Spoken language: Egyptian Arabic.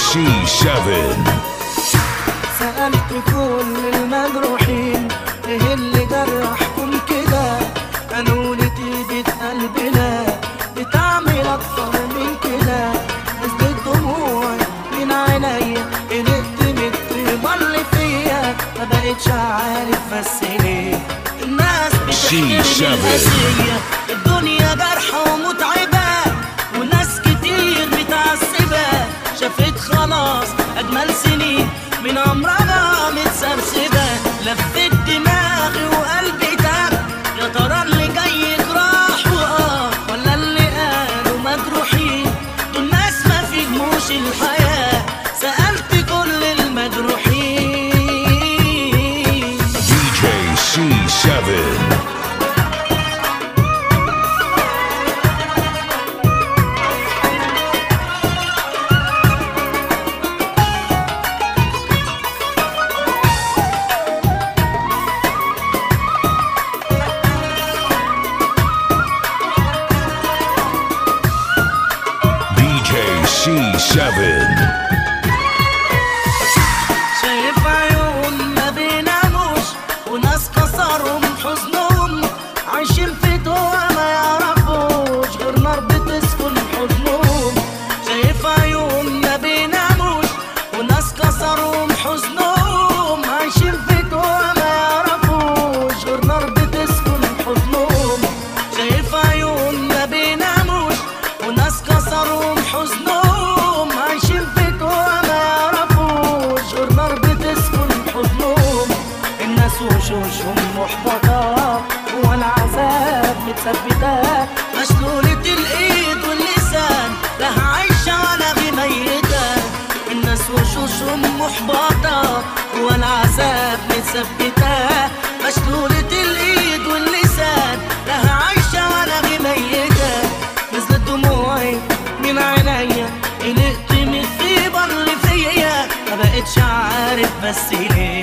C7 سألت كل المجروحين ايه اللي جرحكم كده قالوا لي طيبة قلبنا بتعمل اكتر من كده نزلت دموعي من عينيا قلقت من الطيبة اللي فيا ما بقتش عارف بس ليه الناس بتحكي لي C7. القاسية الدنيا جارحة ومتعبة وناس كتير متعذبة شافت خلاص أجمل سنين من عمرها متسرسبة لفت دماغي وقلبي تاب يا ترى اللي جاي جراح وآه ولا اللي قالوا مجروحين دول ناس ما فهموش الحياة سألت كل المجروحين DJ C7 DJ C7 شايف عيون ما بيناموش وناس كسرهم حزنهم عايشين في دوا ما يعرفوش غير نار بتسكن حزنهم شايف عيون ما بيناموش وناس كسرهم حزنهم عايشين في دوا ما يعرفوش غير نار بتسكن حزنهم شايف عيون ما بيناموش وناس كسرهم حزنهم عايشين في جوا ما يعرفوش غير نار بتسكن حزنهم الناس وشوشهم محبطة والعذاب متثبتة مشلولة الإيد واللسان لا عايشة ولا غي ميتة الناس وشوشهم محبطة والعذاب متثبتة مشلولة الإيد واللسان لا عايشة ولا غي ميتة نزلت دموعي من عينيا قلقت من الطيبة اللي فيا ما بقتش عارف بس ليه